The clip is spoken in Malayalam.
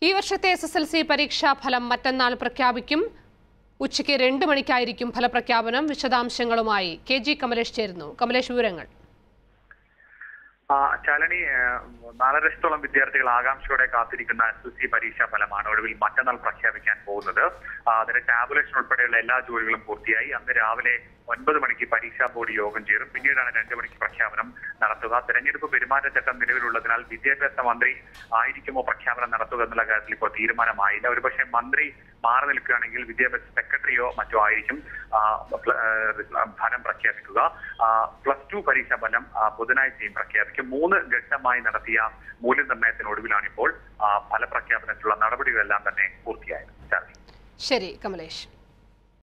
ഈ വർഷത്തെ എസ് എസ് എൽ സി പരീക്ഷാ ഫലം മറ്റന്നാൾ പ്രഖ്യാപിക്കും ഉച്ചയ്ക്ക് രണ്ട് മണിക്കായിരിക്കും ഫലപ്രഖ്യാപനം വിശദാംശങ്ങളുമായി കെ ജി കമലേഷ് ചേരുന്നു കമലേഷ് വിവരങ്ങൾ ആ, ശാലിനി ആ, നാലര ലക്ഷത്തോളം വിദ്യാർത്ഥികൾ ആകാംക്ഷയോടെ കാത്തിരിക്കുന്ന എസ് എൽ സി പരീക്ഷാ ഫലമാണ് ഒടുവിൽ മറ്റന്നാൾ പ്രഖ്യാപിക്കാൻ പോകുന്നത് ആ, അതിന് ടാബുലേഷൻ ഉൾപ്പെടെയുള്ള എല്ലാ ജോലികളും പൂർത്തിയായി അന്ന് രാവിലെ ഒൻപത് മണിക്ക് പരീക്ഷാ ബോർഡ് യോഗം ചേരും പിന്നീടാണ് രണ്ട് മണിക്ക് പ്രഖ്യാപനം നടത്തുക തെരഞ്ഞെടുപ്പ് പെരുമാറ്റച്ചട്ടം നിലവിലുള്ളതിനാൽ വിദ്യാഭ്യാസ മന്ത്രി ആയിരിക്കുമോ പ്രഖ്യാപനം നടത്തുക എന്നുള്ള കാര്യത്തിൽ ഇപ്പോൾ തീരുമാനമായില്ല ഒരുപക്ഷെ മന്ത്രി മാറി നിൽക്കുകയാണെങ്കിൽ വിദ്യാഭ്യാസ സെക്രട്ടറിയോ മറ്റോ ആയിരിക്കും ആ, പ്ല- ആ, ഫലം പ്രഖ്യാപിക്കുക ആ, പ്ലസ് ടു പരീക്ഷാ ഫലം ആ, ബുധനാഴ്ചയും പ്രഖ്യാപിക്കും മൂന്ന് ഘട്ടമായി നടത്തിയ മൂല്യനിർണ്ണയത്തിനൊടുവിലാണ് ഇപ്പോൾ ആ, ഫലപ്രഖ്യാപനത്തിലുള്ള നടപടികളെല്ലാം തന്നെ പൂർത്തിയായത് ശാലിനി ശരി കമലേഷ്